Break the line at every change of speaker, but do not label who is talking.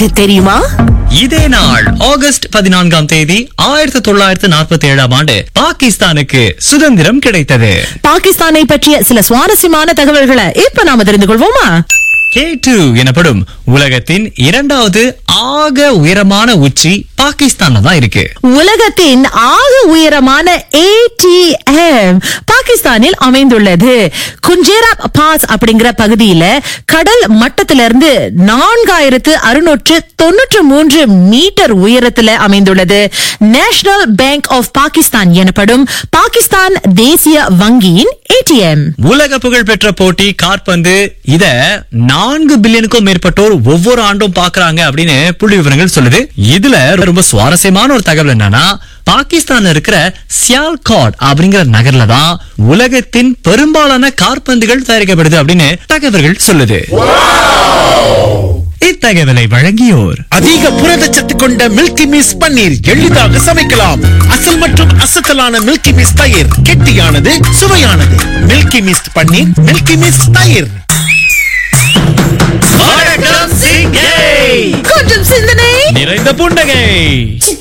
உங்களுக்கு தெரியுமா
இதே நாள் ஆகஸ்ட் பதினான்காம் தேதி ஆயிரத்தி தொள்ளாயிரத்து நாற்பத்தி ஏழாம் ஆண்டு பாகிஸ்தானுக்கு சுதந்திரம் கிடைத்தது
பாகிஸ்தானை பற்றிய சில சுவாரஸ்யமான தகவல்களை இப்ப நாம தெரிந்து கொள்வோமா
கே டூ எனப்படும் உலகத்தின் இரண்டாவது ஆக உயரமான உச்சி பாகிஸ்தான்ல தான் இருக்கு
உலகத்தின் ஆக உயரமான ஏடிஎம் பாகிஸ்தானில் அமைந்துள்ளது குஞ்சேரா பாஸ் அப்படிங்கிற பகுதியில கடல் மட்டத்திலிருந்து நான்காயிரத்து அறுநூற்று தொன்னூற்று மூன்று மீட்டர் உயரத்துல அமைந்துள்ளது நேஷனல் பேங்க் ஆஃப் பாகிஸ்தான் எனப்படும் பாகிஸ்தான் தேசிய வங்கியின் ஏடிஎம்
உலக புகழ் பெற்ற போட்டி காற்பந்து இத நான்கு பில்லியனுக்கும் மேற்பட்டோர் ஒவ்வொரு ஆண்டும் பாக்குறாங்க அப்படின்னு புள்ளி விவரங்கள் சொல்லுது இதுல ரொம்ப சுவாரஸ்யமான ஒரு தகவல் என்னன்னா பாகிஸ்தான்ல இருக்கிற சியால்காட் அப்படிங்கிற நகர்ல தான் உலகத்தின் பெரும்பாலான காற்பந்துகள் தயாரிக்கப்படுது அப்படின்னு தகவல்கள் சொல்லுது இத்தகவலை வழங்கியோர்
அதிக புரதச்சத்து கொண்ட மில்கி மிஸ் பன்னீர் எளிதாக சமைக்கலாம் அசல் மற்றும் அசத்தலான மில்கி மிஸ் தயிர் கெட்டியானது சுவையானது Milky Mist paneer Milky Mist தயிர்
வணக்கம் சிங்கை
கொஞ்சம் சிந்தனை
நிறைந்த புன்னகை